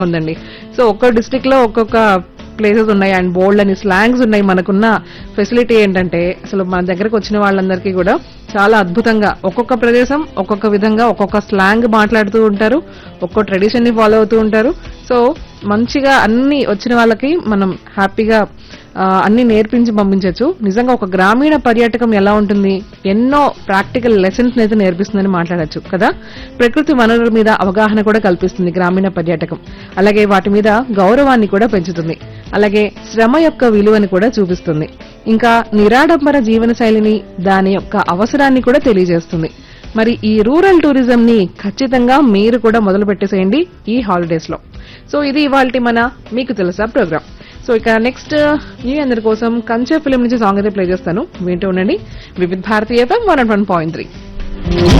ఉందండి సో ఒక్కో డిస్టిక్ లో ఒక్కొక్క ప్లేసెస్ ఉన్నాయి అండ్ బోల్డ్ అని స్లాంగ్స్ ఉన్నాయి మనకున్న ఫెసిలిటీ ఏంటంటే అసలు మన దగ్గరకు వచ్చిన వాళ్ళందరికీ కూడా చాలా అద్భుతంగా ఒక్కొక్క ప్రదేశం ఒక్కొక్క విధంగా ఒక్కొక్క స్లాంగ్ మాట్లాడుతూ ఉంటారు ఒక్కో ట్రెడిషన్ ని ఫాలో అవుతూ ఉంటారు సో మంచిగా అన్ని వచ్చిన వాళ్ళకి మనం హ్యాపీగా ఆ, అన్ని నేర్పించి పంపించవచ్చు నిజంగా ఒక గ్రామీణ పర్యాటకం ఎలా ఉంటుంది ఎన్నో ప్రాక్టికల్ లెసన్స్ అయితే నేర్పిస్తుందని మాట్లాడొచ్చు కదా ప్రకృతి వనరుల మీద అవగాహన కూడా కల్పిస్తుంది గ్రామీణ పర్యాటకం అలాగే వాటి మీద గౌరవాన్ని కూడా పెంచుతుంది అలాగే శ్రమ యొక్క విలువని కూడా చూపిస్తుంది ఇంకా నిరాడంబర జీవన శైలిని దాని యొక్క అవసరాన్ని కూడా తెలియజేస్తుంది మరి ఈ రూరల్ టూరిజం ని ఖచ్చితంగా మీరు కూడా మొదలు పెట్టేసేయండి ఈ హాలిడేస్ లో సో ఇది ఇవాళ మన మీకు తెలుసా ప్రోగ్రామ్ సో ఇక నెక్స్ట్ మీ అందరి కోసం కంచె ఫిలిం నుంచి సాంగ్ అయితే ప్లే చేస్తాను వింటూ ఉండండి Vividh Bharati FM one one point three